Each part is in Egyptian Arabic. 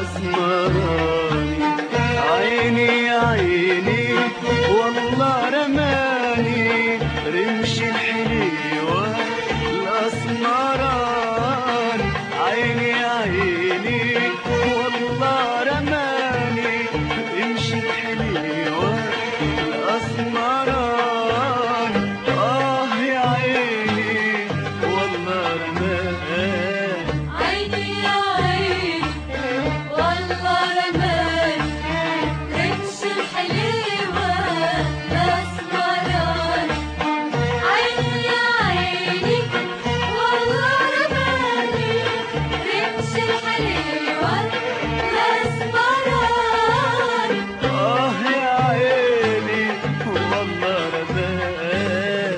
الأسمراني عيني يا عيني والله رماني رمش الحليوة الأسمراني عيني يا عيني والله رماني رمش الحليوة الأسمراني آه يا عيني والله رماني عيني يا عيني والله رماني رمش الحليوة الأسمراني عيني يا عيني والله رماني رمش الحليوة الأسمراني آه يا عيني والله رماني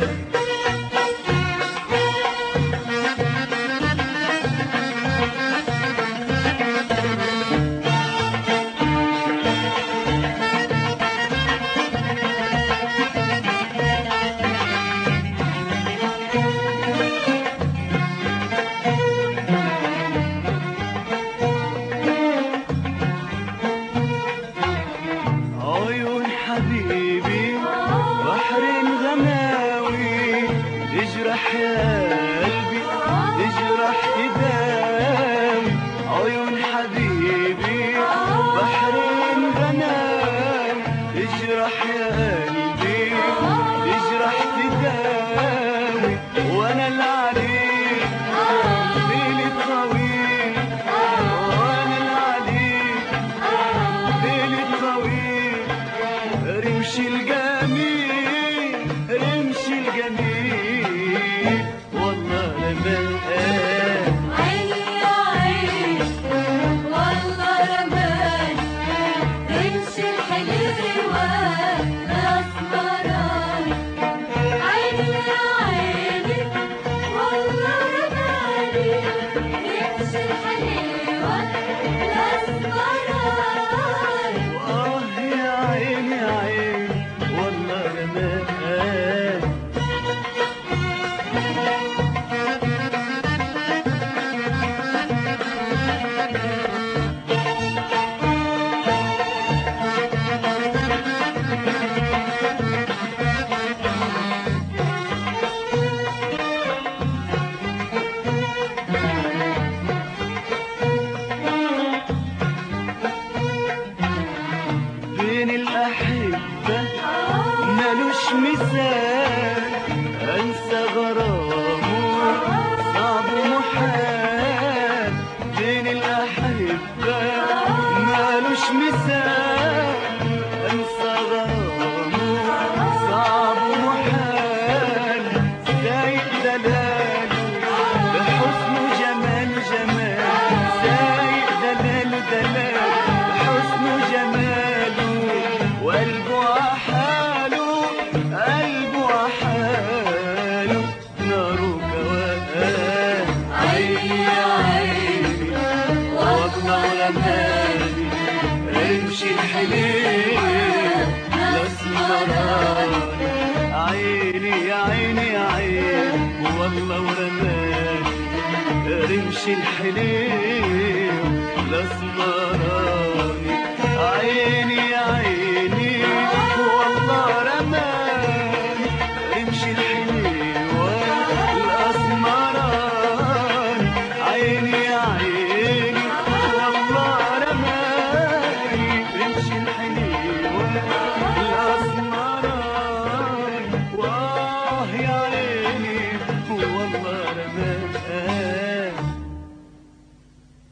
عيون حبيبي بحر غناوي تجرح يا قلبي تجرح تداوي عيون حبيبي بحر غناوي تجرح يا قلبي تجرح تداوي وانا العليل ليل الطويل وانا العليل ليل الطويل رمش الجميل رمش الجميل والله رمال عيني يا عيني والله رماني رمش الحليوة الأسمراني عيني يا عيني والله رماني رمش الحليوة الأسمراني آه يا عيني يا عيني والله رمال بين الأحبة ملوش مثال أنسى غرامه صعب محال بين الأحبة ملوش مثال أنسى غرامه صعب محال زايد دلاله بحسن جمال جمال زايد دلال دلال بحسن جماله وقلبه حاله قلبه حاله ناره كوان عيني يا عيني والله رماني امشي الحليل الاسمراني عيني يا عيني يا عيني والله ورماني رمش الحليل الاسمراني عيني يا عيني والله رماني رمش الحليوة الاسمراني عيني يا عيني والله رماني رمش الحليوة